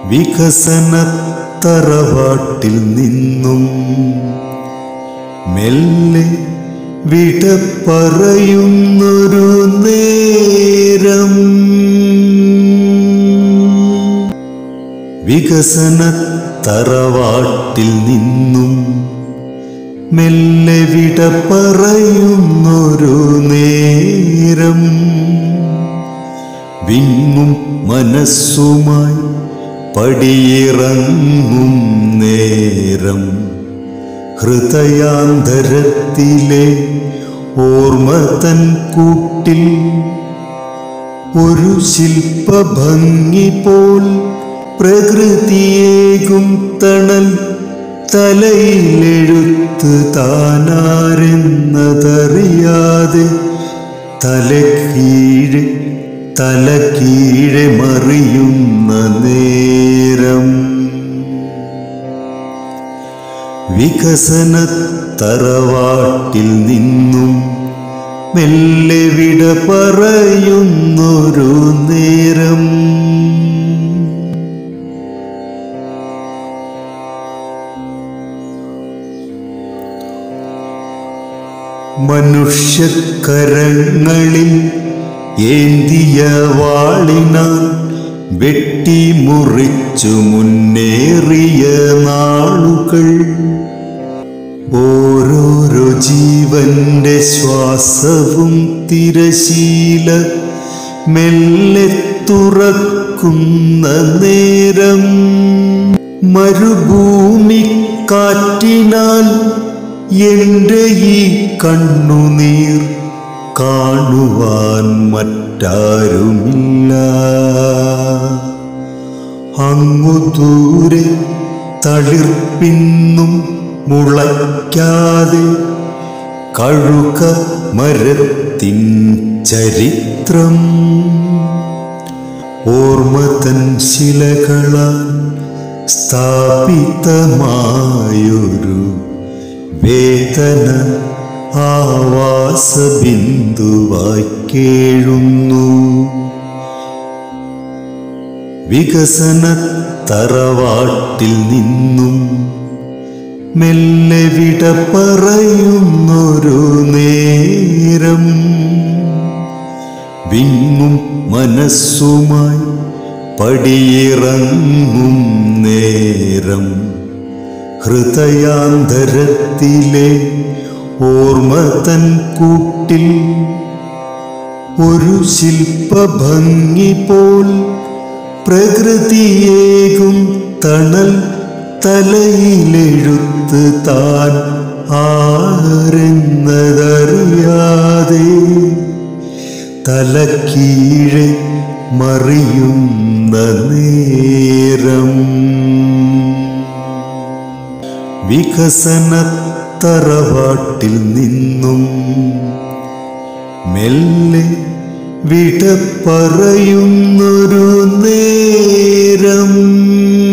വികസനത്തറവാട്ടിൽ നിന്നും മെല്ലെ വിട പറയുന്നൊരു നേരം വികസനത്തറവാട്ടിൽ നിന്നും മെല്ലെ വിട പറയുന്നൊരു നേരം വിങ്ങും മനസ്സുമായി പടിയിറങ്ങും നേരം ഹൃദയാന്തരത്തിലെ ഓർമ്മ തൻ കൂട്ടിൽ ഒരു ശില്പഭംഗി പോൽ പ്രകൃതിയേകും തണൽ തലയിലെഴുത്ത് താനാരെന്നതറിയാതെ തലക്കീഴ് തലക്കീഴെ മറിയുന്ന നേരം വികസനത്തറവാട്ടിൽ നിന്നും മെല്ലെ വിട പറയുന്നൊരു നേരം മനുഷ്യക്കരങ്ങളിൽ ഏന്തിയ വാളിനാൽ വെട്ടി മുറിച്ചു മുന്നേറിയ നാളുകൾ ഓരോരോ ജീവന്റെ ശ്വാസവും തിരശീല മെല്ലെ തുറക്കുന്ന നേരം മരുഭൂമി കാറ്റിനാൽ എൻ്റെ ഈ കണ്ണുനീർ കാണുവാൻ മറ്റാരുമില്ല അങ്ങു ദൂരെ തളിർപ്പിന്നും മുളയ്ക്കാതെ കഴുക മരത്തിൻ ചരിത്രം ഓർമ്മ തൻ ശിലകളാൽ സ്ഥാപിതമായൊരു വേദന ആവാസ ബിന്ദുവായി കേഴുന്നു വികസനത്തറവാട്ടിൽ നിന്നും മെല്ലെ വിട പറയുന്നൊരു നേരം വിങ്ങും മനസ്സുമായി പടിയിറങ്ങും നേരം ഹൃദയാന്തരത്തിലെ ഓർമ്മ തൻ കൂട്ടിൽ ഒരു ശില്പഭംഗി പോൽ പ്രകൃതിയേകും തണൽ തലയിലെഴുത്ത് താൻ ആരെന്നതറിയാതെ തലക്കീഴെ മറിയുന്ന നേരം വികസനത്തറവാട്ടിൽ നിന്നും മെല്ലെ വിട പറയുന്നൊരു നേരം